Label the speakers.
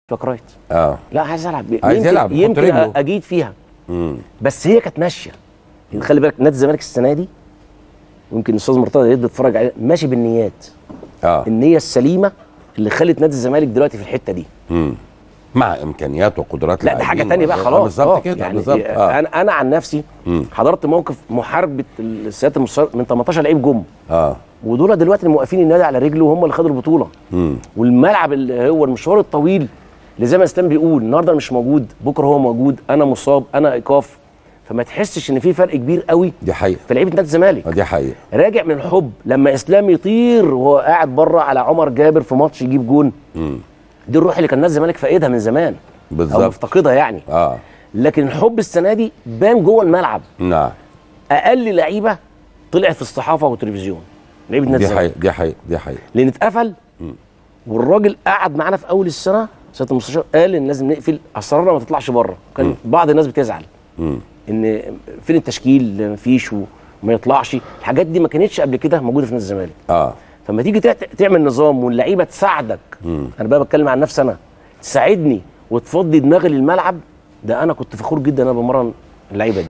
Speaker 1: باك رايت
Speaker 2: اه
Speaker 1: لا عايز العب
Speaker 2: عايز
Speaker 1: يمكن
Speaker 2: يلعب، يحط
Speaker 1: يمكن
Speaker 2: رجله.
Speaker 1: اجيد فيها
Speaker 2: امم
Speaker 1: بس هي كانت ماشيه يعني خلي بالك نادي الزمالك السنه دي يمكن الاستاذ مرتضى يقدر يتفرج عليه ماشي بالنيات
Speaker 2: اه
Speaker 1: النيه السليمه اللي خلت نادي الزمالك دلوقتي في الحته دي
Speaker 2: امم مع امكانيات وقدرات
Speaker 1: لا ده حاجه
Speaker 2: لاعبين
Speaker 1: تانية بقى
Speaker 2: و-
Speaker 1: خلاص
Speaker 2: آه، بالظبط
Speaker 1: آه،
Speaker 2: كده
Speaker 1: يعني
Speaker 2: بالظبط اه
Speaker 1: انا انا عن نفسي
Speaker 2: مم.
Speaker 1: حضرت موقف محاربه السيادات المستشار من 18 لعيب جم
Speaker 2: اه
Speaker 1: ودول دلوقتي اللي موقفين النادي على رجله وهم اللي خدوا البطوله
Speaker 2: امم
Speaker 1: والملعب اللي هو المشوار الطويل اللي زي ما اسلام بيقول النهارده أنا مش موجود بكره هو موجود انا مصاب انا ايقاف فما تحسش ان في فرق كبير قوي
Speaker 2: دي حقيقه
Speaker 1: في لعيبه نادي الزمالك
Speaker 2: آه، دي حقيقه
Speaker 1: راجع من الحب لما اسلام يطير وهو قاعد بره على عمر جابر في ماتش يجيب جون
Speaker 2: امم
Speaker 1: دي الروح اللي كان نادي الزمالك فاقدها من زمان او
Speaker 2: بالظبط
Speaker 1: مفتقدها يعني
Speaker 2: اه
Speaker 1: لكن الحب السنه دي بان جوه الملعب
Speaker 2: نعم
Speaker 1: اقل لعيبه طلعت في الصحافه والتلفزيون لعيبه نادي
Speaker 2: دي
Speaker 1: الزمالك
Speaker 2: حقيقه دي حقيقه دي حقيقه
Speaker 1: لان اتقفل
Speaker 2: مم.
Speaker 1: والراجل قعد معانا في اول السنه سياده المستشار قال ان لازم نقفل اسرارنا ما تطلعش بره كان
Speaker 2: مم.
Speaker 1: بعض الناس بتزعل
Speaker 2: امم
Speaker 1: ان فين التشكيل مفيش وما يطلعش الحاجات دي ما كانتش قبل كده موجوده في نادي الزمالك
Speaker 2: اه
Speaker 1: فلما تيجي تع- تعمل نظام واللعيبه تساعدك
Speaker 2: مم.
Speaker 1: انا بقى بتكلم عن نفسي انا تساعدني وتفضي دماغي للملعب ده انا كنت فخور جدا انا بمرن اللعيبه دي